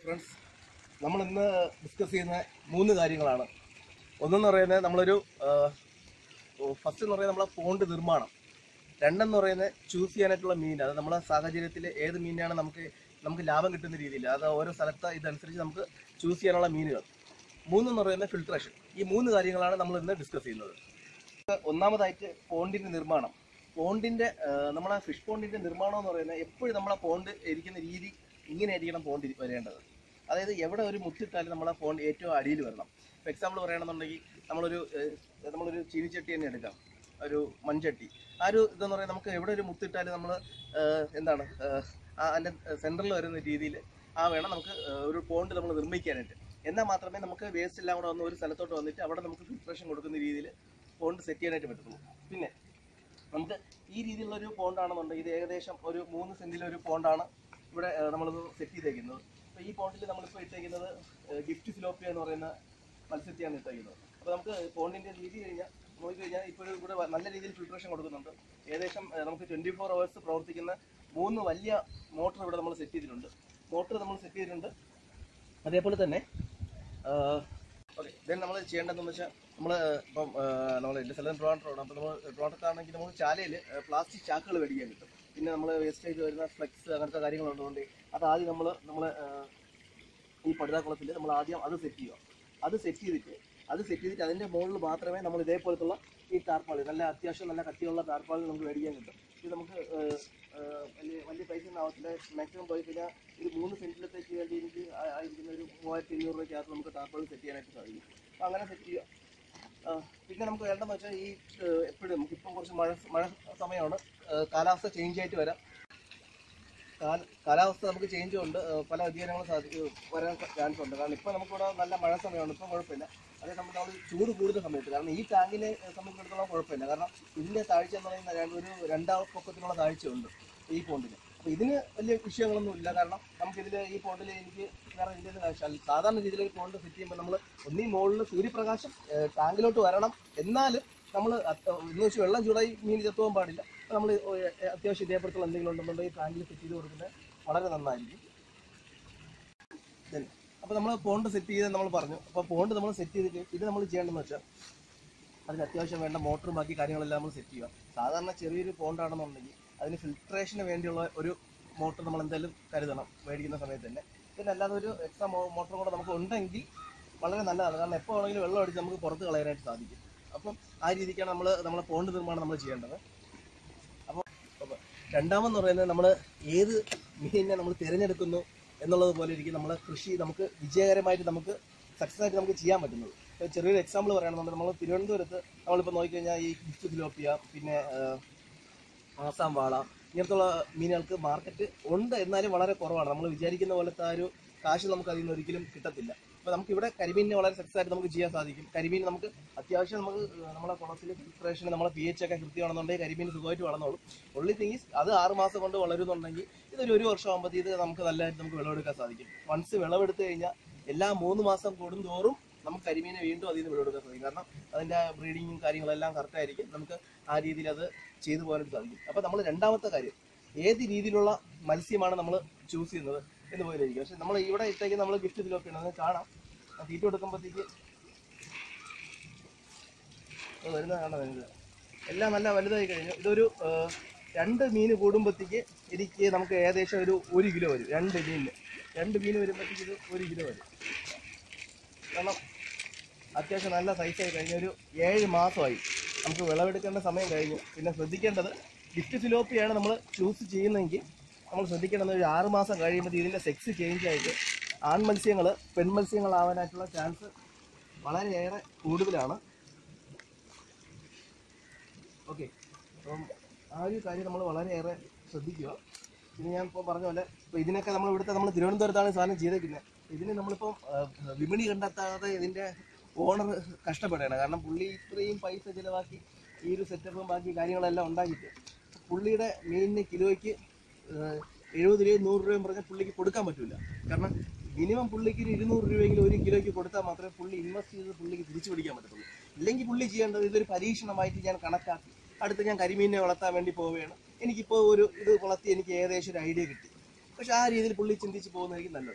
friends നമ്മൾ ഇന്ന് discuss ചെയ്യുന്ന മൂന്ന് കാര്യങ്ങളാണ് ഒന്നെന്ന് പറയുന്നത് നമ്മളൊരു ഫസ്റ്റ് എന്ന് പറയുന്നത് നമ്മളെ പോണ്ട് നിർമ്മാണം രണ്ടെന്ന് പറയുന്നത് ചൂസ് ചെയ്യാനായിട്ടുള്ള മീൻ അത് നമ്മളെ സാഹചര്യത്തിൽ ഏത് മീനാണ് നമുക്ക് നമുക്ക് ലാഭം കിട്ടുന്ന രീതിയിൽ അത് ഓരോ സ്ഥലത്ത് ഇതനുസരിച്ച് നമുക്ക് ചൂസ് ചെയ്യാനുള്ള മീനുകൾ മൂന്നെന്ന് പറയുന്നത് ഫിൽട്രേഷൻ ഈ മൂന്ന് കാര്യങ്ങളാണ് നമ്മൾ ഇന്ന് ഡിസ്കസ് ചെയ്യുന്നത് ഒന്നാമതായിട്ട് പോണ്ടിന്റെ നിർമ്മാണം പോണ്ടിന്റെ ആ, നമ്മളെ ഫിഷ് പോണ്ടിന്റെ നിർമ്മാണം എന്ന് പറയുന്നത് എപ്പോഴും നമ്മളെ പോണ്ട് ഇരിക്കുന്ന രീതി ഇങ്ങനെ ആയിരിക്കണം പോണ്ട് ഇരി- വരേണ്ടത് അതായത് എവിടെ ഒരു മുത്തിട്ടാലും നമ്മളെ പോണ്ട് ഏറ്റവും അടിയിൽ വരണം ഇപ്പോൾ എക്സാമ്പിൾ പറയുകയാണെന്നുണ്ടെങ്കിൽ നമ്മളൊരു ഏഹ്, നമ്മളൊരു ചീനിച്ചട്ടി തന്നെ എടുക്കാം ഒരു മൺചട്ടി ആ ഒരു ഇതെന്ന് പറയുന്നത് നമുക്ക് എവിടെ ഒരു മുത്തിട്ടാലും നമ്മൾ എന്താണ് ഏഹ്, ആ അതിൻ്റെ സെൻറ്ററിൽ വരുന്ന രീതിയിൽ ആ വേണം നമുക്ക് ഏഹ്, ഒരു പോണ്ട് നമ്മൾ നിർമ്മിക്കാനായിട്ട് എന്നാൽ മാത്രമേ നമുക്ക് വേസ്റ്റ് എല്ലാം കൂടെ വന്ന് ഒരു സ്ഥലത്തോട്ട് വന്നിട്ട് അവിടെ നമുക്ക് ഫിൽട്രേഷൻ കൊടുക്കുന്ന രീതിയിൽ പോണ്ട് സെറ്റ് ചെയ്യാനായിട്ട് പറ്റത്തുള്ളൂ പിന്നെ നമുക്ക് ഈ രീതിയിലുള്ള ഒരു പോണ്ടാണെന്നുണ്ടെങ്കിൽ ഇത് ഏകദേശം ഒരു മൂന്ന് സെന്റിലെ ഒരു പോണ്ടാണ് ഇവിടെ നമ്മളിത് സെറ്റ് ചെയ്തേക്കുന്നത് അപ്പോൾ ഈ പോണ്ടിൽ നമ്മളിപ്പോൾ ഇട്ടേക്കുന്നത് ഗിഫ്റ്റ് ഫിലോപ്പിയ എന്ന് പറയുന്ന മത്സ്യത്തെയാണ് ഇട്ടേക്കുന്നത് അപ്പോൾ നമുക്ക് പോണ്ടിൻ്റെ രീതി കഴിഞ്ഞാൽ നോക്കിക്കഴിഞ്ഞാൽ ഇപ്പോഴും ഇവിടെ വ- നല്ല രീതിയിൽ ഫിൽട്രേഷൻ കൊടുക്കുന്നുണ്ട് ഏകദേശം ഏഹ്, നമുക്ക് ട്വൻറ്റി ഫോർ അവേഴ്സ് പ്രവർത്തിക്കുന്ന മൂന്ന് വലിയ മോട്ടർ ഇവിടെ നമ്മൾ സെറ്റ് ചെയ്തിട്ടുണ്ട് മോട്ടർ നമ്മൾ സെറ്റ് ചെയ്തിട്ടുണ്ട് അതേപോലെ തന്നെ ഓക്കെ ദെൻ നമ്മൾ ചെയ്യേണ്ടതെന്ന് വെച്ചാൽ നമ്മൾ ഇപ്പം നമ്മൾ എൻ്റെ സ്ഥലം ട്രോണ്ടറാണ് അപ്പോൾ നമ്മൾ ട്രോണ്ടത്താണെങ്കിൽ നമ്മൾ ചാലയിൽ പ്ലാസ്റ്റിക് ചാക്കുകൾ മേടിക്കാൻ കിട്ടും പിന്നെ നമ്മൾ വേസ്റ്റേജ് വരുന്ന ഫ്ലെക്സ് അങ്ങനത്തെ കാര്യങ്ങളുള്ളതുകൊണ്ട് അത് ആദ്യം നമ്മൾ നമ്മൾ ഈ പടുതാക്കുളത്തിൽ നമ്മൾ ആദ്യം അത് സെറ്റ് ചെയ്യുക അത് സെറ്റ് ചെയ്തിട്ട് അത് സെറ്റ് ചെയ്തിട്ട് അതിൻ്റെ മുകളിൽ മാത്രമേ നമ്മൾ ഇതേപോലത്തുള്ള ഈ ടാർപ്പാളി നല്ല അത്യാവശ്യം നല്ല കട്ടിയുള്ള ടാർപ്പാളി നമുക്ക് മേടിക്കാൻ കിട്ടും ഇത് നമുക്ക് ഏഹ്, ഏഹ്, വലിയ വലിയ പൈസ ഒന്നും ആവത്തില്ല മാക്സിമം പോയി കഴിഞ്ഞാൽ ഒരു മൂന്ന് സെൻറ്റിലത്തേക്ക് വേണ്ടി എനിക്ക് ആ- ആയിരിക്കുന്ന ഒരു മൂവായിരത്തി അഞ്ഞൂറ് രൂപയ്ക്കകത്ത് നമുക്ക് ടാർപ്പാളി സെറ്റ് ചെയ്യാനായിട്ട് സാധിക്കും അപ്പോൾ അങ്ങനെ സെറ്റ് ചെയ്യുക ആ, പിന്നെ നമുക്ക് വേണ്ടതെന്ന് വെച്ചാൽ ഈ ഏഹ്, എപ്പോഴും നമുക്കിപ്പം കുറച്ച് മഴ മഴ സമയമാണ് ഏഹ്, കാലാവസ്ഥ ചേഞ്ച് ആയിട്ട് വരാം കാല- കാലാവസ്ഥ നമുക്ക് ചേഞ്ച് കൊണ്ട് ഏഹ്, പല വ്യതിയാനങ്ങളും സാധി ഏഹ്, വരാൻ ചാൻസ് ഉണ്ട് കാരണം ഇപ്പം നമുക്കിവിടെ നല്ല മഴ സമയമാണ് ഇപ്പം കുഴപ്പമില്ല അതേ സമയത്ത് നമ്മൾ ചൂട് കൂടുന്ന സമയത്ത് കാരണം ഈ ടാങ്കിനെ സംബന്ധിച്ചിടത്തോളം കുഴപ്പമില്ല കാരണം ഇതിൻ്റെ താഴ്ച എന്ന് പറയുന്ന രണ്ട് ഒരു രണ്ടാം പൊക്കത്തിനുള്ള താഴ്ചയുണ്ട് ഈ പോണ്ടിന് അപ്പോൾ ഇതിന് വലിയ വിഷയങ്ങളൊന്നും ഇല്ല കാരണം നമുക്കിതിൽ ഈ പോണ്ടിൽ എനിക്ക് വേറെ ഇതിൻ്റെ ആവശ്യമില്ല സാധാരണ രീതിയിൽ ഒരു പോണ്ട് സെറ്റ് ചെയ്യുമ്പോൾ നമ്മൾ ഒന്നീ മുകളിൽ സൂര്യപ്രകാശം ഏഹ്, ടാങ്കിലോട്ട് വരണം എന്നാലും നമ്മൾ എന്ന് വെച്ച് വെള്ളം ചൂടായി മീൻ ചത്തുപോകാൻ പാടില്ല നമ്മൾ അത്യാവശ്യം ഇതേപോലത്തുള്ള എന്തെങ്കിലും ഉണ്ടെന്നുണ്ടെങ്കിൽ ടാങ്കിൽ സെറ്റ് ചെയ്ത് കൊടുക്കുന്നത് വളരെ നന്നായിരിക്കും അപ്പോൾ നമ്മൾ പോണ്ട് സെറ്റ് ചെയ്ത് നമ്മൾ പറഞ്ഞു അപ്പോൾ പോണ്ട് നമ്മൾ സെറ്റ് ചെയ്തിട്ട് ഇത് നമ്മൾ ചെയ്യേണ്ടതെന്ന് വെച്ചാൽ അതിന് അത്യാവശ്യം വേണ്ട മോട്ടറും ബാക്കി കാര്യങ്ങളെല്ലാം നമ്മൾ സെറ്റ് ചെയ്യുക സാധാരണ ചെറിയൊരു പോണ്ടാണെന്നുണ്ടെങ്കിൽ അതിന് ഫിൽട്രേഷന് വേണ്ടിയുള്ള ഒരു മോട്ടർ നമ്മൾ എന്തായാലും കരുതണം മേടിക്കുന്ന സമയത്ത് തന്നെ പിന്നെ അല്ലാതെ ഒരു എക്സ്ട്രാ മോട്ടർ കൂടെ നമുക്ക് ഉണ്ടെങ്കിൽ വളരെ നല്ലതാണ് കാരണം എപ്പോൾ വേണമെങ്കിലും വെള്ളം അടിച്ച് നമുക്ക് പുറത്ത് കളയാനായിട്ട് സാധിക്കും അപ്പം ആ രീതിക്കാണ് നമ്മൾ നമ്മളെ പോണ്ട് നിർമ്മാണം നമ്മൾ ചെയ്യേണ്ടത് അപ്പോൾ അപ്പോൾ രണ്ടാമെന്ന് പറയുന്നത് നമ്മൾ ഏത് മീനിനെ നമ്മൾ തിരഞ്ഞെടുക്കുന്നു എന്നുള്ളത് പോലെ ഇരിക്കും നമ്മളെ കൃഷി നമുക്ക് വിജയകരമായിട്ട് നമുക്ക് സക്സസ് ആയിട്ട് നമുക്ക് ചെയ്യാൻ പറ്റുന്നത് ഇപ്പോൾ ചെറിയൊരു എക്സാമ്പിൾ പറയുകയാണെന്നുണ്ടെങ്കിൽ നമ്മൾ തിരുവനന്തപുരത്ത് നമ്മളിപ്പോൾ നോക്കിക്കഴിഞ്ഞാൽ ഈ ഗിഫ്റ്റ് ഫിലോപ്പിയ പിന്നെ ആ, ആസാം വാള ഇങ്ങനത്തുള്ള മീനുകൾക്ക് മാർക്കറ്റ് ഉണ്ട് എന്നാലും വളരെ കുറവാണ് നമ്മൾ വിചാരിക്കുന്ന പോലത്തെ ആ ഒരു കാശ് നമുക്ക് അതിൽ നിന്ന് ഒരിക്കലും കിട്ടത്തില്ല അപ്പോൾ നമുക്ക് ഇവിടെ കരിമീനിനെ വളരെ സക്സസ് ആയിട്ട് നമുക്ക് ചെയ്യാൻ സാധിക്കും കരിമീൻ നമുക്ക് അത്യാവശ്യം നമുക്ക് നമ്മളെ കുളത്തിൽ ഫിൽട്രേഷൻ നമ്മളെ പി എച്ച് ഒക്കെ കൃത്യമാണെന്നുണ്ടെങ്കിൽ കരിമീൻ സുഖമായിട്ട് വളർന്നോളും ഉള്ളി തിങ്സ് അത് ആറ് മാസം കൊണ്ട് വളരുന്നുണ്ടെങ്കിൽ ഇതൊരു ഒരു വർഷം ആകുമ്പോഴത്തേക്ക് ഇത് നമുക്ക് നല്ലതായിട്ട് നമുക്ക് വിളവെടുക്കാൻ സാധിക്കും വൺസ് വിളവെടുത്ത് കഴിഞ്ഞാൽ എല്ലാ മൂന്ന് മാസം കൂടുന്തോറും നമുക്ക് കരിമീനെ വീണ്ടും അതിൽ നിന്ന് വിളവെടുക്കാൻ സാധിക്കും കാരണം അതിൻ്റെ ബ്രീഡിങ്ങും കാര്യങ്ങളെല്ലാം കറക്റ്റ് ആയിരിക്കും നമുക്ക് ആ രീതിയിൽ അത് ചെയ്തു പോകാനായിട്ട് സാധിക്കും അപ്പോൾ നമ്മൾ രണ്ടാമത്തെ കാര്യം ഏത് രീതിയിലുള്ള മത്സ്യമാണ് നമ്മൾ ചൂസ് ചെയ്യുന്നത് എന്ന് പോയിരിക്കും പക്ഷെ നമ്മൾ ഇവിടെ ഇട്ടേക്ക് നമ്മൾ ഗിഫ്റ്റ് ഇതിലൊക്കെ ഉണ്ടെന്ന് കാണാം ആ തീറ്റ കൊടുക്കുമ്പോഴത്തേക്ക് അത് വരുന്നത് കാണാൻ വരുന്നത് എല്ലാം നല്ല വലുതായി കഴിഞ്ഞു ഇതൊരു ആ, രണ്ട് മീൻ കൂടുമ്പോഴത്തേക്ക് എനിക്ക് നമുക്ക് ഏകദേശം ഒരു ഒരു കിലോ വരും രണ്ട് മീനിന് രണ്ട് മീൻ വരുമ്പോഴത്തേക്ക് ഇത് ഒരു കിലോ വരും കാരണം അത്യാവശ്യം നല്ല സൈസായി കഴിഞ്ഞ ഒരു ഏഴ് മാസമായി നമുക്ക് വിളവെടുക്കേണ്ട സമയം കഴിഞ്ഞു പിന്നെ ശ്രദ്ധിക്കേണ്ടത് ഗിഫ്റ്റ് ഫിലോപ്പിയാണ് നമ്മൾ ചൂസ് ചെയ്യുന്നതെങ്കിൽ നമ്മൾ ശ്രദ്ധിക്കേണ്ടത് ഒരു ആറ് മാസം കഴിയുമ്പോൾ ഇതിൻ്റെ സെക്സ് ചേഞ്ച് ആയിട്ട് ആൺ മത്സ്യങ്ങൾ പെൺമത്സ്യങ്ങളാവാനായിട്ടുള്ള ചാൻസ് വളരെയേറെ കൂടുതലാണ് ഓക്കെ അപ്പം ആ ഒരു കാര്യം നമ്മൾ വളരെയേറെ ശ്രദ്ധിക്കുക പിന്നെ ഞാൻ ഇപ്പോൾ പറഞ്ഞ പോലെ ഇപ്പോൾ ഇതിനൊക്കെ നമ്മൾ ഇവിടുത്തെ നമ്മൾ തിരുവനന്തപുരത്താണ് ഈ സാധനം ചെയ്തേക്കുന്നത് ഇതിന് നമ്മളിപ്പം ആ, വിപണി കണ്ടെത്താതെ ഇതിൻ്റെ ഓണർ കഷ്ടപ്പെടുകയാണ് കാരണം പുള്ളി ഇത്രയും പൈസ ചിലവാക്കി ഈ ഒരു സെറ്റപ്പും ബാക്കി കാര്യങ്ങളെല്ലാം ഉണ്ടാക്കിയിട്ട് പുള്ളിയുടെ മീനിന് കിലോയ്ക്ക് ഏഹ്, എഴുപത് രൂപയും നൂറ് രൂപയും പറഞ്ഞാൽ പുള്ളിക്ക് കൊടുക്കാൻ പറ്റില്ല കാരണം മിനിമം പുള്ളിക്ക് ഒരു ഇരുന്നൂറ് രൂപയെങ്കിലും ഒരു കിലോയ്ക്ക് കൊടുത്താൽ മാത്രമേ പുള്ളി ഇൻവെസ്റ്റ് ചെയ്ത് പുള്ളിക്ക് തിരിച്ചു പിടിക്കാൻ പറ്റത്തുള്ളൂ ഇല്ലെങ്കിൽ പുള്ളി ചെയ്യേണ്ടത് ഇതൊരു പരീക്ഷണമായിട്ട് ഞാൻ കണക്കാക്കി അടുത്ത് ഞാൻ കരിമീനിനെ വളർത്താൻ വേണ്ടി പോവുകയാണ് എനിക്കിപ്പോൾ ഒരു ഇത് വളർത്തി എനിക്ക് ഏകദേശം ഒരു ഐഡിയ കിട്ടി പക്ഷെ ആ രീതിയിൽ പുള്ളി ചിന്തിച്ച് പോകുന്നതായിരിക്കും നല്ലത്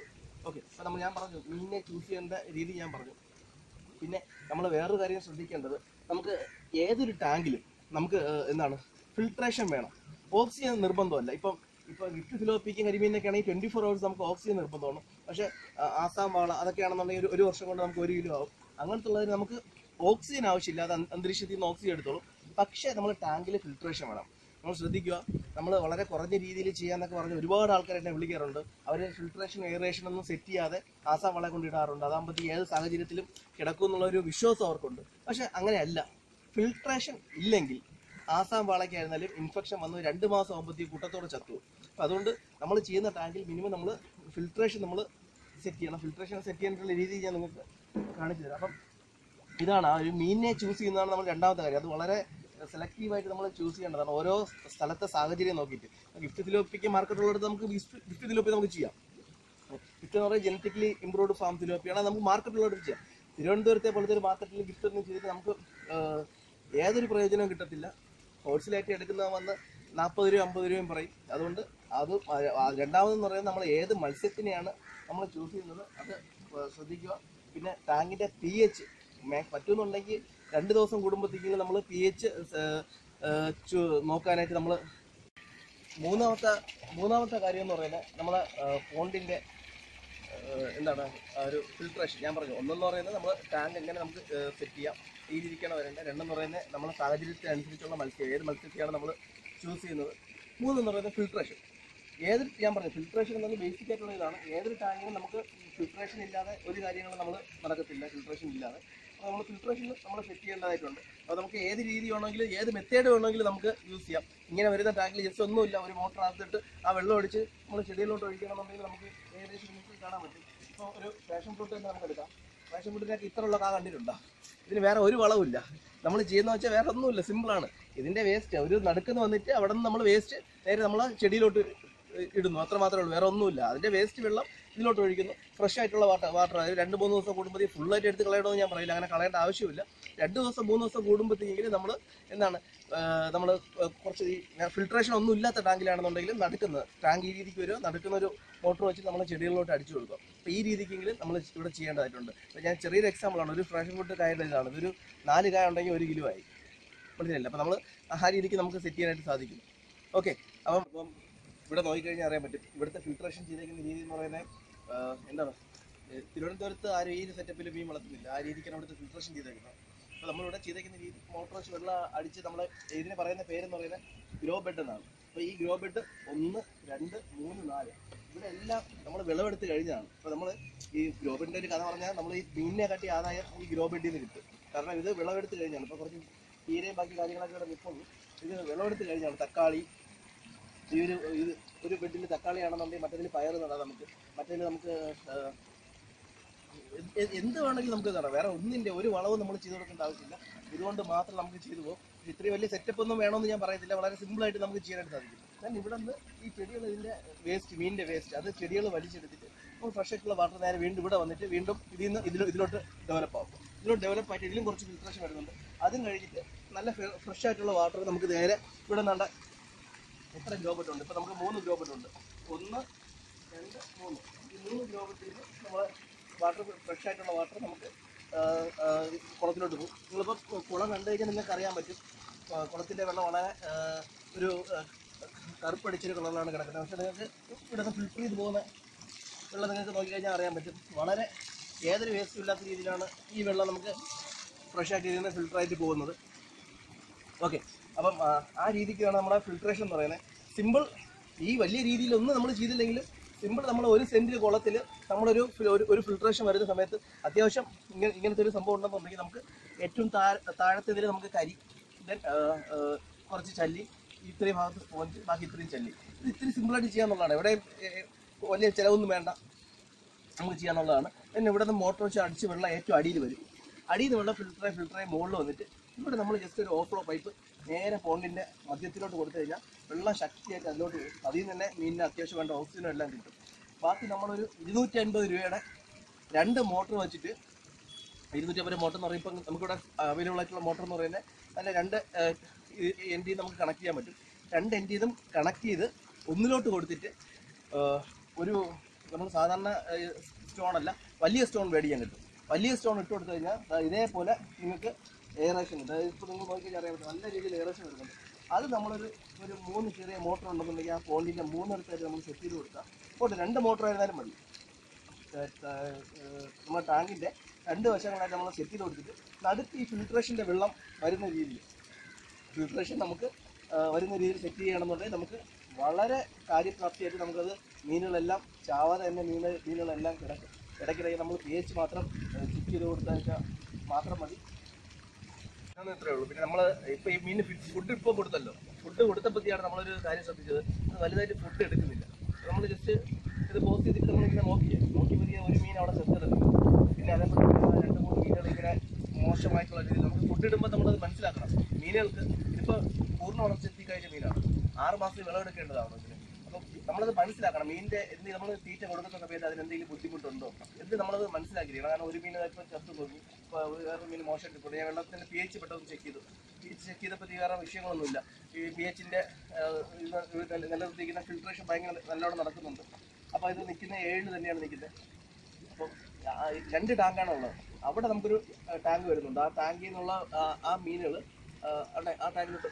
ഓക്കെ അപ്പോൾ നമ്മൾ ഞാൻ പറഞ്ഞു മീനിനെ ചൂസ് ചെയ്യേണ്ട രീതി ഞാൻ പറഞ്ഞു പിന്നെ നമ്മൾ വേറൊരു കാര്യം ശ്രദ്ധിക്കേണ്ടത് നമുക്ക് ഏതൊരു ടാങ്കിലും നമുക്ക് ഏഹ്, എന്താണ് ഫിൽട്രേഷൻ വേണം ഓക്സിജൻ നിർബന്ധമല്ല ഇപ്പം ഇപ്പം ഗിഫ്റ്റ് ഫിലോപ്പിക്കും കരിമീനൊക്കെ ആണെങ്കിൽ ട്വൻറ്റി ഫോർ അവേഴ്സ് നമുക്ക് ഓക്സിജൻ നിർബന്ധമാണ് പക്ഷേ ആ, ആസാം വാള അതൊക്കെയാണെന്നുണ്ടെങ്കിൽ ഒരു ഒരു വർഷം കൊണ്ട് നമുക്ക് ഒരു കിലോ ആവും അങ്ങനത്തെ ഉള്ളതിന് നമുക്ക് ഓക്സിജൻ ആവശ്യമില്ല അത് അന്തരീക്ഷത്തിൽ അന്തരീക്ഷത്തിൽ നിന്ന് ഓക്സിജൻ എടുത്തോളും പക്ഷേ നമ്മൾ ടാങ്കിൽ ഫിൽട്രേഷൻ വേണം നമ്മൾ ശ്രദ്ധിക്കുക നമ്മൾ വളരെ കുറഞ്ഞ രീതിയിൽ ചെയ്യാന്നൊക്കെ പറഞ്ഞ് ഒരുപാട് ആൾക്കാർ എന്നെ വിളിക്കാറുണ്ട് അവർ ഫിൽട്രേഷൻ എയറേഷൻ ഒന്നും സെറ്റ് ചെയ്യാതെ ആസാം വള കൊണ്ട് ഇടാറുണ്ട് അതാകുമ്പോഴത്തേക്ക് ഏത് സാഹചര്യത്തിലും കിടക്കും എന്നുള്ള ഒരു വിശ്വാസം അവർക്കുണ്ട് പക്ഷെ അങ്ങനെയല്ല ഫിൽട്രേഷൻ ഇല്ലെങ്കിൽ ആസാം വാളയ്ക്കായിരുന്നാലും ഇൻഫെക്ഷൻ വന്ന് രണ്ട് മാസം ആകുമ്പോഴത്തേക്ക് കൂട്ടത്തോടെ ചത്തു അപ്പം അതുകൊണ്ട് നമ്മൾ ചെയ്യുന്ന ടാങ്കിൽ മിനിമം നമ്മൾ ഫിൽട്രേഷൻ നമ്മൾ സെറ്റ് ചെയ്യണം ഫിൽട്രേഷൻ സെറ്റ് ചെയ്യാനുള്ള രീതി ഞാൻ നിങ്ങൾക്ക് കാണിച്ചു തരാം അപ്പം ഇതാണ് ആ ഒരു മീനിനെ ചൂസ് ചെയ്യുന്നതാണ് നമ്മൾ രണ്ടാമത്തെ കാര്യം അത് വളരെ സെലക്റ്റീവായിട്ട് നമ്മൾ ചൂസ് ചെയ്യേണ്ടതാണ് ഓരോ സ്ഥലത്തെ സാഹചര്യം നോക്കിയിട്ട് ഗിഫ്റ്റ് തിലോപ്പിക്ക് മാർക്കറ്റ് ഉള്ളിടത്ത് നമുക്ക് ഗിഫ്റ്റ് തിലോപ്പി നമുക്ക് ചെയ്യാം ഗിഫ്റ്റ് എന്ന് പറയുന്നത് ജനറ്റിക്കലി ഇംപ്രൂവ്ഡ് ഫാം തിലോപ്പിയാണ് അത് നമുക്ക് മാർക്കറ്റ് ഉള്ളിടത്ത് ചെയ്യാം തിരുവനന്തപുരത്തെ പോലത്തെ ഒരു മാർക്കറ്റിൽ ഗിഫ്റ്റ് ഒന്നും ചെയ്തിട്ട് നമുക്ക് ആഹ്, ഏതൊരു പ്രയോജനവും കിട്ടത്തില്ല ഹോൾസെയിലായിട്ട് എടുക്കുന്ന വന്ന് നാൽപ്പത് രൂപ അമ്പത് രൂപയും പറയും അതുകൊണ്ട് അത് ആ- ആ രണ്ടാമതെന്ന് പറയുന്നത് നമ്മൾ ഏത് മത്സ്യത്തിനെയാണ് നമ്മൾ ചൂസ് ചെയ്യുന്നത് അത് ശ്രദ്ധിക്കുക പിന്നെ ടാങ്കിന്റെ പി എച്ച് പറ്റുന്നുണ്ടെങ്കിൽ രണ്ട് ദിവസം കൂടുമ്പോഴത്തേക്കും നമ്മൾ പി എച്ച് നോക്കാനായിട്ട് നമ്മൾ മൂന്നാമത്തെ മൂന്നാമത്തെ കാര്യം എന്ന് പറയുന്നത് നമ്മളെ പോണ്ടിന്റെ എന്താണ് ആ ഒരു ഫിൽട്രേഷൻ ഞാൻ പറഞ്ഞു ഒന്നെന്ന് പറയുന്നത് നമ്മൾ ടാങ്ക് എങ്ങനെ നമുക്ക് സെറ്റ് ചെയ്യാം ഈ രീതിക്കാണ് വരേണ്ടത് രണ്ടെന്ന് പറയുന്നത് നമ്മുടെ സാഹചര്യത്തിനനുസരിച്ചുള്ള മത്സ്യം ഏത് മത്സ്യത്തെയാണ് നമ്മൾ ചൂസ് ചെയ്യുന്നത് മൂന്നെന്ന് പറയുന്നത് ഫിൽട്രേഷൻ ഏത് ഞാൻ പറഞ്ഞു ഫിൽട്രേഷൻ എന്നത് ബേസിക് ആയിട്ടുള്ള ഇതാണ് ഏതൊരു ടാങ്കിലും നമുക്ക് ഫിൽട്രേഷൻ ഇല്ലാതെ ഒരു കാര്യങ്ങളും നമ്മൾ നടക്കത്തില്ല ഫിൽട്രേഷൻ ഇല്ലാതെ അപ്പോൾ നമ്മൾ ഫിൽട്രേഷൻ നമ്മൾ സെറ്റ് ചെയ്യേണ്ടതായിട്ടുണ്ട് അപ്പോൾ നമുക്ക് ഏത് രീതി വേണമെങ്കിലും ഏത് മെത്തേഡ് വേണമെങ്കിലും നമുക്ക് യൂസ് ചെയ്യാം ഇങ്ങനെ വരുന്ന ടാങ്കിൽ ജസ്റ്റ് ഒന്നുമില്ല ഒരു മോട്ടർ അകത്തിട്ട് ആ വെള്ളം ഒഴിച്ച് നമ്മൾ ചെടിയിലോട്ട് ഒഴിക്കണമെന്നുണ്ടെങ്കിൽ നമുക്ക് ഏകദേശം നിങ്ങൾക്ക് കാണാൻ പറ്റും ഇപ്പോൾ ഒരു ഫാഷൻ ഫ്രൂട്ട് തന്നെ നമുക്ക് എടുക്കാം ഫാഷൻ ഫ്രൂട്ടിനൊക്കെ ഇത്രയുള്ള കാ കണ്ടിട്ടുണ്ടോ ഇതിന് വേറെ ഒരു വളവുമില്ല നമ്മൾ ചെയ്യുന്ന വെച്ചാൽ വേറെ ഒന്നുമില്ല സിമ്പിളാണ് ഇതിന്റെ വേസ്റ്റ് ഒരു നടുക്കുന്ന വന്നിട്ട് അവിടെ നിന്ന് നമ്മൾ വേസ്റ്റ് നേരെ നമ്മൾ ചെടിയിലോട്ട് ഇടുന്നു അത്ര മാത്രമേ ഉള്ളൂ വേറെ ഒന്നുമില്ല അതിന്റെ വേസ്റ്റ് വെള്ളം ഇതിലോട്ട് ഒഴിക്കുന്നു ഫ്രഷ് ആയിട്ടുള്ള വാട്ടർ വാട്ടർ അതായത് രണ്ട് മൂന്ന് ദിവസം കൂടുമ്പോൾ ഫുള്ളായിട്ട് എടുത്ത് കളയണമെന്ന് ഞാൻ പറയില്ല അങ്ങനെ കളയേണ്ട ആവശ്യമില്ല രണ്ട് ദിവസം മൂന്ന് ദിവസം കൂടുമ്പോഴത്തേക്കെങ്കിലും നമ്മൾ എന്താണ് നമ്മൾ കുറച്ച് ഈ ഫിൽട്രേഷൻ ഒന്നും ഇല്ലാത്ത ടാങ്കിലാണെന്നുണ്ടെങ്കിൽ നടുക്കുന്നത് ടാങ്ക് ഈ രീതിക്ക് വരും നടുക്കുന്ന ഒരു മോട്ടർ വെച്ച് നമ്മൾ ചെടികളിലോട്ട് അടിച്ചു കൊടുക്കും അപ്പോൾ ഈ രീതിക്കെങ്കിലും നമ്മൾ ഇവിടെ ചെയ്യേണ്ടതായിട്ടുണ്ട് അപ്പോൾ ഞാൻ ചെറിയൊരു എക്സാമ്പിളാണ് ഒരു ഫ്രാഷൻ ഫുഡ് കായുടെ ഇതാണ് ഇതൊരു നാല് കായ ഉണ്ടെങ്കിൽ ഒരു കിലോ ആയി മനസ്സിലായില്ല അപ്പോൾ നമ്മൾ ആ രീതിക്ക് നമുക്ക് സെറ്റ് ചെയ്യാനായിട്ട് സാധിക്കും ഓക്കെ അപ്പം ഇപ്പം ഇവിടെ നോക്കിക്കഴിഞ്ഞാൽ അറിയാൻ പറ്റും ഇവിടുത്തെ ഫിൽട്രേഷൻ ചെയ്തേക്കുന്ന രീതി എന്ന് പറയുന്നത് ആ, എന്താണ് ഏ, തിരുവനന്തപുരത്ത് ആരും ഈ സെറ്റപ്പിൽ മീൻ വളർത്തുന്നില്ല ആ രീതിക്കാണ് ഇവിടുത്തെ ഫിൽട്രേഷൻ ചെയ്തേക്കുന്നത് അപ്പോൾ നമ്മളിവിടെ ചെയ്തേക്കുന്ന രീതി മോട്ടോർ വെച്ച് വെള്ളം അടിച്ച് നമ്മൾ ഇതിന് പറയുന്ന പേരെന്ന് പറയുന്നത് ഗ്രോ ബെഡ് എന്നാണ് അപ്പോൾ ഈ ഗ്രോ ബെഡ് ഒന്ന് രണ്ട് മൂന്ന് നാല് ഇവിടെ എല്ലാം നമ്മൾ വിളവെടുത്ത് കഴിഞ്ഞാണ് അപ്പോൾ നമ്മൾ ഈ ഗ്രോ ബെഡിൻ്റെ ഒരു കഥ പറഞ്ഞാൽ നമ്മൾ ഈ മീനിനെ കാട്ടി ആദായം ഈ ഗ്രോ ബെഡിൽ നിന്ന് കിട്ടും കാരണം ഇത് വിളവെടുത്ത് കഴിഞ്ഞാണ് ഇപ്പോൾ കുറച്ച് തീരെയും ബാക്കി കാര്യങ്ങളൊക്കെ ഇവിടെ നിൽക്കുന്നു ഇത് വിളവെടുത്ത് കഴിഞ്ഞാണ് തക്കാളി ഈ ഒരു ഇത് ഒരു ബെഡിൽ തക്കാളി ആണെന്നുണ്ടെങ്കിൽ മറ്റേതിൽ പയർ നടാം നമുക്ക് മറ്റേതിൽ നമുക്ക് ആ, എന്ത് എന്ത് വേണമെങ്കിലും നമുക്ക് നടാം വേറെ ഒന്നിൻ്റെ ഒരു വളവും നമ്മൾ ചെയ്ത് കൊടുക്കേണ്ട ആവശ്യമില്ല ഇതുകൊണ്ട് മാത്രം നമുക്ക് ചെയ്തു പോകും ഇത് ഇത്രയും വലിയ സെറ്റപ്പ് ഒന്നും വേണമെന്ന് ഞാൻ പറയത്തില്ല വളരെ സിമ്പിളായിട്ട് നമുക്ക് ചെയ്യാനായിട്ട് സാധിക്കും ഞാൻ ഇവിടെ നിന്ന് ഈ ചെടികൾ ഇതിൻ്റെ വേസ്റ്റ് മീനിൻ്റെ വേസ്റ്റ് അത് ചെടികൾ വലിച്ചെടുത്തിട്ട് നമ്മൾ ഫ്രഷ് ആയിട്ടുള്ള വാട്ടർ നേരെ വീണ്ടും ഇവിടെ വന്നിട്ട് വീണ്ടും ഇതിൽ നിന്ന് ഇതിലോ ഇതിലോട്ട് ഡെവലപ്പ് ആവും ഇതിലോട്ട് ഡെവലപ്പ് ആയിട്ട് ഇതിലും കുറച്ച് ഫിൽട്രേഷൻ വരുന്നുണ്ട് അതും കഴിഞ്ഞിട്ട് നല്ല ഫ്രഷ് ആയിട്ടുള്ള വാട്ടർ നമുക്ക് നേരെ ഇവിടെ നിന്നാണ്ട് എത്ര ഗ്രോ ബെഡ് ഉണ്ട് ഇപ്പൊ നമുക്ക് മൂന്ന് ഗ്രോ ബെഡ് ഉണ്ട് ഒന്ന് രണ്ട് മൂന്ന് ഈ മൂന്ന് ഗ്രോ ബെഡിൽ നമ്മൾ വാട്ടർ ഫ്രഷ് ആയിട്ടുള്ള വാട്ടർ നമുക്ക് ആ, ആ, കുളത്തിലോട്ട് പോകും നിങ്ങളിപ്പോൾ കുളം കണ്ടു കഴിഞ്ഞാൽ നിങ്ങൾക്ക് അറിയാൻ പറ്റും ആ, കുളത്തിൻ്റെ വെള്ളം വളരെ ആ, ഒരു ആ, കറുപ്പടിച്ചൊരു കളറിലാണ് കിടക്കുന്നത് പക്ഷേ നിങ്ങൾക്ക് ഇവിടുന്ന് ഫിൽറ്റർ ചെയ്ത് പോകുന്ന വെള്ളം നിങ്ങൾക്ക് നോക്കിക്കഴിഞ്ഞാൽ അറിയാൻ പറ്റും വളരെ ഏതൊരു വേസ്റ്റും ഇല്ലാത്ത രീതിയിലാണ് ഈ വെള്ളം നമുക്ക് ഫ്രഷ് ആയിട്ട് ഇതിൽ നിന്ന് ഫിൽറ്ററായിട്ട് പോകുന്നത് ഓക്കെ അപ്പം ആ, ആ രീതിക്കാണ് നമ്മുടെ ഫിൽട്രേഷൻ എന്ന് പറയുന്നത് സിമ്പിൾ ഈ വലിയ രീതിയിലൊന്നും നമ്മൾ ചെയ്തില്ലെങ്കിൽ സിമ്പിൾ നമ്മൾ ഒരു സെൻറ്റിൽ കുളത്തിൽ നമ്മളൊരു ഫി- ഒരു ഒരു ഫിൽട്രേഷൻ വരുന്ന സമയത്ത് അത്യാവശ്യം ഇങ്ങനെ ഇങ്ങനത്തെ ഒരു സംഭവം ഉണ്ടെന്നുണ്ടെങ്കിൽ നമുക്ക് ഏറ്റവും താഴെ താഴത്തേതിൽ നമുക്ക് കരി ദെൻ കുറച്ച് ചല്ലി ഇത്രയും ഭാഗത്ത് സ്പോഞ്ച് ബാക്കി ഇത്രയും ചല്ലി ഇത് ഇത്തിരി സിമ്പിളായിട്ട് ചെയ്യാന്നുള്ളതാണ് എവിടെയും ഏ, വലിയ ചിലവൊന്നും വേണ്ട നമുക്ക് ചെയ്യാന്നുള്ളതാണ് പിന്നെ ഇവിടെ നിന്ന് മോട്ടോർ വെച്ച് അടിച്ച് വെള്ളം ഏറ്റവും അടിയിൽ വരും അടിയിൽ നിന്ന് വെള്ളം ഫിൽറ്ററായി ഫിൽറ്ററായി മുകളിൽ വന്നിട്ട് ഇവിടെ നമ്മൾ ജസ്റ്റ് ഒരു ഓഫ്ലോ പൈപ്പ് നേരെ പോണ്ടിൻ്റെ മധ്യത്തിലോട്ട് കൊടുത്തു കഴിഞ്ഞാൽ വെള്ളം ശക്തിയായിട്ട് അതിലോട്ട് വരും അതിൽ നിന്ന് തന്നെ മീനിന് അത്യാവശ്യം വേണ്ട ഓക്സിജനും എല്ലാം കിട്ടും ബാക്കി നമ്മളൊരു ഇരുന്നൂറ്റി അൻപത് രൂപയുടെ രണ്ട് മോട്ടർ വെച്ചിട്ട് ഇരുന്നൂറ്റി അമ്പത് മോട്ടർ എന്ന് പറയുമ്പോൾ നമുക്കിവിടെ അവൈലബിൾ ആയിട്ടുള്ള മോട്ടർ എന്ന് പറയുന്നത് അതിൻ്റെ രണ്ട് എൻ ഡി നമുക്ക് കണക്ട് ചെയ്യാൻ പറ്റും രണ്ട് എൻ ഡി ഇതും കണക്ട് ചെയ്ത് ഒന്നിലോട്ട് കൊടുത്തിട്ട് ആ, ഒരു നമ്മൾ സാധാരണ സ്റ്റോൺ അല്ല വലിയ സ്റ്റോൺ മേടിക്കാൻ കിട്ടും വലിയ സ്റ്റോൺ ഇട്ട് കൊടുത്തു കഴിഞ്ഞാൽ ദാ ഇതേപോലെ നിങ്ങൾക്ക് എയറേഷൻ ഉണ്ട് അതായത് ഇപ്പോൾ നിങ്ങൾ നോക്കി അറിയാൻ പറ്റും നല്ല രീതിയിൽ എയറേഷൻ വരുന്നുണ്ട് അത് നമ്മളൊരു ഒരു മൂന്ന് ചെറിയ മോട്ടർ ഉണ്ടെന്നുണ്ടെങ്കിൽ ആ പോണ്ടിൻ്റെ മൂന്നിടത്തായിട്ട് നമ്മൾ സെറ്റ് ചെയ്ത് കൊടുത്താൽ പോട്ടെ രണ്ട് മോട്ടർ ആയിരുന്നാലും മതി ഏഹ് ഏഹ് ഏഹ് നമ്മുടെ ടാങ്കിൻ്റെ രണ്ട് വശങ്ങളായിട്ട് നമ്മൾ സെറ്റ് ചെയ്ത് കൊടുത്തിട്ട് നടുക്ക് ഈ ഫിൽട്രേഷൻ്റെ വെള്ളം വരുന്ന രീതിയിൽ ഫിൽട്രേഷൻ നമുക്ക് ആ, വരുന്ന രീതിയിൽ സെറ്റ് ചെയ്യണമെന്നുണ്ടെങ്കിൽ നമുക്ക് വളരെ കാര്യപ്രാപ്തിയായിട്ട് നമുക്കത് മീനുകളെല്ലാം ചാവാതെ തന്നെ മീൻ മീനുകളെല്ലാം കിടക്കും ഇടയ്ക്കിടയ്ക്ക് നമ്മൾ പി എച്ച് മാത്രം ചെക്ക് ചെയ്ത് കൊടുത്താൽ വെച്ചാൽ മാത്രം മതി അതൊന്നും ഇത്രേ ഉള്ളൂ പിന്നെ നമ്മൾ ഇപ്പോൾ ഈ മീൻ ഫുഡ് ഇപ്പോൾ കൊടുത്തല്ലോ ഫുഡ് കൊടുത്തപ്പോഴത്തേക്കാണ് നമ്മളൊരു കാര്യം ശ്രദ്ധിച്ചത് അത് വലുതായിട്ട് ഫുഡ് എടുക്കുന്നില്ല നമ്മൾ ജസ്റ്റ് ഇത് പോസ്റ്റ് ചെയ്തിട്ട് നമ്മളിങ്ങനെ നോക്കിയേ നോക്കിയപ്പോഴത്തേക്ക് ഒരു മീൻ അവിടെ സെറ്റ് പിന്നെ അതേപോലെ തന്നെ രണ്ട് മൂന്ന് മീനുകൾ ഇങ്ങനെ മോശമായിട്ടുള്ള രീതിയിൽ നമുക്ക് ഫുഡ് ഇടുമ്പോൾ നമ്മളത് മനസ്സിലാക്കണം മീനുകൾക്ക് ഇതിപ്പോൾ പൂർണ്ണ വളർച്ചെത്തി കഴിഞ്ഞ മീനാണ് ആറ് മാസം വിളവെടുക്കേണ്ടതാണ് ഇതിന് അപ്പം നമ്മളത് മനസ്സിലാക്കണം മീനിന്റെ എന്ത് നമ്മൾ തീറ്റ കൊടുക്കുന്ന സമയത്ത് അതിന് എന്തെങ്കിലും ബുദ്ധിമുട്ടുണ്ടോ എന്ത് നമ്മളത് മനസ്സിലാക്കിയിരിക്കണം കാരണം ഒരു മീൻ ഇപ്പോൾ ചത്തു പോയി ഇപ്പോൾ വേറെ മീൻ മോശം കിട്ടും ഞാൻ വെള്ളത്തിന്റെ പി എച്ച് പെട്ടെന്ന് ചെക്ക് ചെയ്തു പി എച്ച് ചെക്ക് ചെയ്തപ്പോൾ വേറെ വിഷയങ്ങളൊന്നുമില്ല ഈ പി എച്ചിന്റെ നിലനിർത്തിയിരിക്കുന്ന ഫിൽട്രേഷൻ ഭയങ്കര നല്ലോണം നടക്കുന്നുണ്ട് അപ്പോൾ ഇത് നിൽക്കുന്ന ഏഴിൽ തന്നെയാണ് നിൽക്കുന്നത് അപ്പം ആ ഈ രണ്ട് ടാങ്കാണ് ഉള്ളത് അവിടെ നമുക്കൊരു ടാങ്ക് വരുന്നുണ്ട് ആ ടാങ്കിൽ നിന്നുള്ള ആ- ആ മീനുകൾ അവിടെ ആ ടാങ്കിലോട്ട്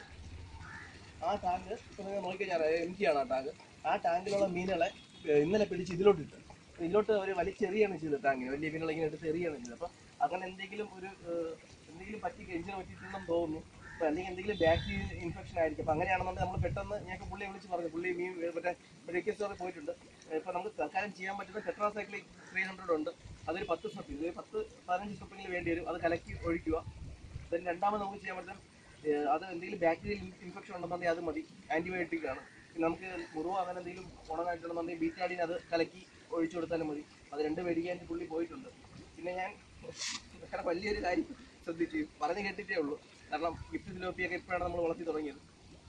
ആ ടാങ്ക് ഇപ്പൊ നിങ്ങൾ നോക്കിക്കഴിഞ്ഞാൽ എം ടി ആണ് ആ ടാങ്ക് ആ ടാങ്കിലുള്ള മീനുകളെ ഏഹ്, ഇന്നലെ പിടിച്ച് ഇതിലോട്ട് ഇട്ടു ഇതിലോട്ട് അവർ വലിച്ചെറിയാണ് ചെയ്തത് ടാങ്കിന് വലിയ മീനുകളെ ഇങ്ങനെ എടുത്ത് എറിയാണ് ചെയ്തത് അപ്പോൾ അങ്ങനെ എന്തെങ്കിലും ഒരു ഏഹ്, എന്തെങ്കിലും പറ്റി എഞ്ചിന് പറ്റിയിട്ടുണ്ടെന്ന് തോന്നുന്നു അപ്പോൾ അല്ലെങ്കിൽ എന്തെങ്കിലും ബാക്ടീരിയ ഇൻഫെക്ഷൻ ആയിരിക്കും അപ്പോൾ അങ്ങനെയാണെന്നുണ്ടെങ്കിൽ നമ്മൾ പെട്ടെന്ന് ഞങ്ങൾക്ക് പുള്ളിയെ വിളിച്ച് പറഞ്ഞു പുള്ളി മീൻ ഏഹ്, മറ്റേ മെഡിക്കൽ സ്റ്റോറിൽ പോയിട്ടുണ്ട് ഇപ്പോൾ നമുക്ക് തൽക്കാലം ചെയ്യാൻ പറ്റുന്ന ടെട്രാസൈക്ലിക് ത്രീ ഹൺഡ്രഡ് ഉണ്ട് അതൊരു പത്ത് സ്റ്റെപ്പ് ഇത് പത്ത് പതിനഞ്ച് സ്റ്റെപ്പെങ്കിലും വേണ്ടി വരും അത് കലക്കി ഒഴിക്കുക then രണ്ടാമത് നമുക്ക് ചെയ്യാൻ പറ്റും ഏഹ് അത് എന്തെങ്കിലും ബാക്ടീരിയൽ ഇൻഫെക്ഷൻ ഉണ്ടെന്നുണ്ടെങ്കിൽ അത് മതി ആന്റിബയോട്ടിക് ആണ് പിന്നെ നമുക്ക് മുറിവ് അങ്ങനെ എന്തെങ്കിലും ഉണങ്ങായിട്ടുണ്ടെന്നുണ്ടെങ്കിൽ ബീറ്റാഡിൻ അത് കലക്കി ഒഴിച്ചു കൊടുത്താലും മതി അത് രണ്ട് മേടിക്കാൻ പുള്ളി പോയിട്ടുണ്ട് പിന്നെ ഞാൻ വേറെ വലിയൊരു കാര്യം ശ്രദ്ധിച്ചു പറഞ്ഞു കേട്ടിട്ടേ ഉള്ളൂ കാരണം ഗിഫ്റ്റ് സിലോപ്പിയൊക്കെ ഇപ്പോഴാണ് നമ്മൾ വളർത്തി തുടങ്ങിയത്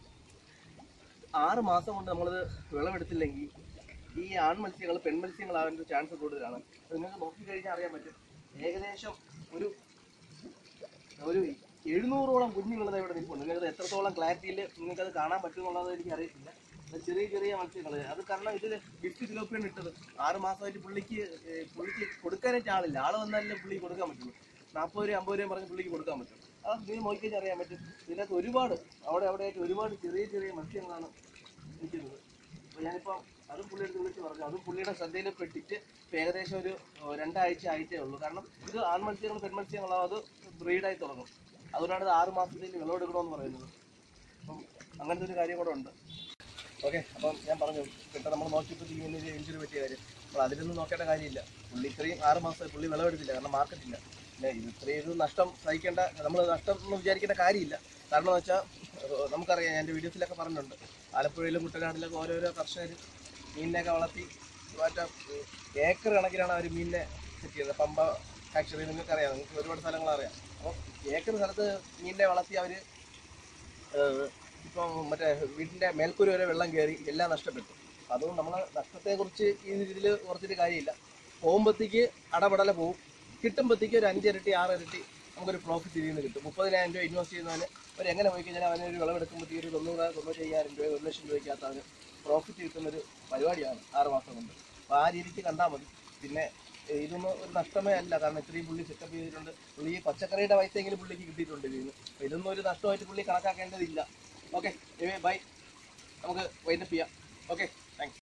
ആറ് മാസം കൊണ്ട് നമ്മളിത് വിളവെടുത്തില്ലെങ്കിൽ ഈ ആൺമത്സ്യങ്ങൾ പെൺമത്സ്യങ്ങളാവാൻ ചാൻസ് കൂടുതലാണ് അത് നിങ്ങൾക്ക് നോക്കിക്കഴിഞ്ഞാൽ അറിയാൻ പറ്റും ഏകദേശം ഒരു ഒരു എഴുന്നൂറോളം കുഞ്ഞുങ്ങൾ ഇവിടെ നിൽപ്പുണ്ട് നിങ്ങൾക്ക് എത്രത്തോളം ക്ലാരിറ്റിയിൽ നിങ്ങൾക്ക് അത് കാണാൻ പറ്റുമെന്നുള്ളത് എനിക്ക് അറിയത്തില്ല അത് ചെറിയ ചെറിയ മത്സ്യങ്ങൾ അത് കാരണം ഇതിൽ ഫിഫ്റ്റി കിലോപ്പിയാണ് ഇട്ടത് ആറ് മാസമായിട്ട് പുള്ളിക്ക് ഏഹ്, പുള്ളിക്ക് കൊടുക്കാനായിട്ട് ആളില്ല ആൾ വന്നാലേ പുള്ളി കൊടുക്കാൻ പറ്റുള്ളൂ നാൽപ്പത് രൂപ അമ്പത് രൂപ പറഞ്ഞ് പുള്ളിക്ക് കൊടുക്കാൻ പറ്റും അത് നിങ്ങൾ നോക്കിക്കഴിഞ്ഞാൽ അറിയാൻ പറ്റും ഇതിനകത്ത് ഒരുപാട് അവിടെ അവിടെ ആയിട്ട് ഒരുപാട് ചെറിയ ചെറിയ മത്സ്യങ്ങളാണ് നിൽക്കുന്നത് അപ്പോൾ ഞാനിപ്പോൾ അതും പുള്ളിയെടുത്ത് വിളിച്ച് പറഞ്ഞു അതും പുള്ളിയുടെ ശ്രദ്ധയിൽ പെട്ടിട്ട് ഇപ്പം ഏകദേശം ഒരു ഏഹ്, രണ്ടാഴ്ച ആയിട്ടേ ഉള്ളൂ കാരണം ഇത് ആൺമത്സ്യങ്ങൾ പെൺമത്സ്യങ്ങളോ അത് ബ്രീഡായി തുടങ്ങും അതുകൊണ്ടാണ് ഇത് ആറ് മാസത്തിൽ വിളവെടുക്കണമെന്ന് പറയുന്നത് അപ്പം അങ്ങനത്തെ ഒരു കാര്യം കൂടെ ഉണ്ട് ഓക്കെ അപ്പം ഞാൻ പറഞ്ഞു പെട്ടെന്ന് നമ്മൾ നോക്കിയപ്പോൾ ഇങ്ങനെ ഒരു ഇഞ്ചുറി പറ്റിയ കാര്യം നമ്മൾ അതിലൊന്നും നോക്കേണ്ട കാര്യമില്ല പുള്ളി ഇത്രയും ആറ് മാസം പുള്ളി വിളവെടുത്തില്ല കാരണം മാർക്കറ്റില്ല പിന്നെ ഇത് ഇത്രയും ഇത് നഷ്ടം സഹിക്കേണ്ട നമ്മൾ നഷ്ടം എന്ന് വിചാരിക്കേണ്ട കാര്യമില്ല കാരണം എന്ന് വെച്ചാൽ ഏഹ്, നമുക്കറിയാം ഞാൻ എൻ്റെ വീഡിയോസിലൊക്കെ പറഞ്ഞിട്ടുണ്ട് ആലപ്പുഴയിലും കുട്ടനാട്ടിലൊക്കെ ഓരോരോ കർഷകർ മീനിനെയൊക്കെ വളർത്തി മറ്റേ ഏക്കർ കണക്കിനാണ് അവർ മീനിനെ സെറ്റ് ചെയ്യുന്നത് പമ്പ ഫാക്ടറി നിങ്ങൾക്ക് അറിയാം നിങ്ങൾക്ക് ഒരുപാട് സ്ഥലങ്ങൾ അറിയാം അപ്പോൾ ഏക്കർ സ്ഥലത്ത് മീനിനെ വളർത്തി അവർ ഇപ്പം മറ്റേ വീടിൻ്റെ മേൽക്കൂര വരെ വെള്ളം കയറി എല്ലാം നഷ്ടപ്പെട്ടു അതുകൊണ്ട് നമ്മൾ നഷ്ടത്തെക്കുറിച്ച് ഈ രീതിയിൽ കുറച്ചിട്ട് കാര്യമില്ല പോകുമ്പോഴത്തേക്ക് അടപടല പോകും കിട്ടുമ്പോഴത്തേക്ക് ഒരു അഞ്ചിരട്ടി ആറിരട്ടി നമുക്കൊരു പ്രോഫിറ്റ് ഇതിൽ നിന്ന് കിട്ടും മുപ്പതിനായിരം രൂപ ഇൻവെസ്റ്റ് ചെയ്യുന്നതിന് അവർ എങ്ങനെ പോയി കഴിഞ്ഞാൽ അവനൊരു വിളവെടുക്കുമ്പോഴത്തേക്ക് ഒരു തൊണ്ണൂറ് തൊണ്ണൂറ്റി അയ്യായിരം രൂപ ഒരു ലക്ഷം രൂപയ്ക്കകത്ത് അവന് പ്രോഫിറ്റ് കിട്ടുന്നൊരു പരിപാടിയാണ് ആറ് മാസം കൊണ്ട് അപ്പോൾ ആ രീതിക്ക് കണ്ടാൽ മതി പിന്നെ ഏഹ്, ഇതൊന്നും ഒരു നഷ്ടമേ അല്ല കാരണം ഇത്രയും പുള്ളി സെറ്റപ്പ് ചെയ്തിട്ടുണ്ട് പുള്ളി ഈ പച്ചക്കറിയുടെ പൈസയെങ്കിലും പുള്ളിക്ക് കിട്ടിയിട്ടുണ്ട് ഇതിൽ നിന്ന് അപ്പോൾ ഇതൊന്നും ഒരു നഷ്ടമായിട്ട് പുള്ളി കണക്കാക്കേണ്ടതില്ല ഓക്കെ ബൈ നമുക്ക് വൈൻഡപ്പ് ചെയ്യാം ഓക്കെ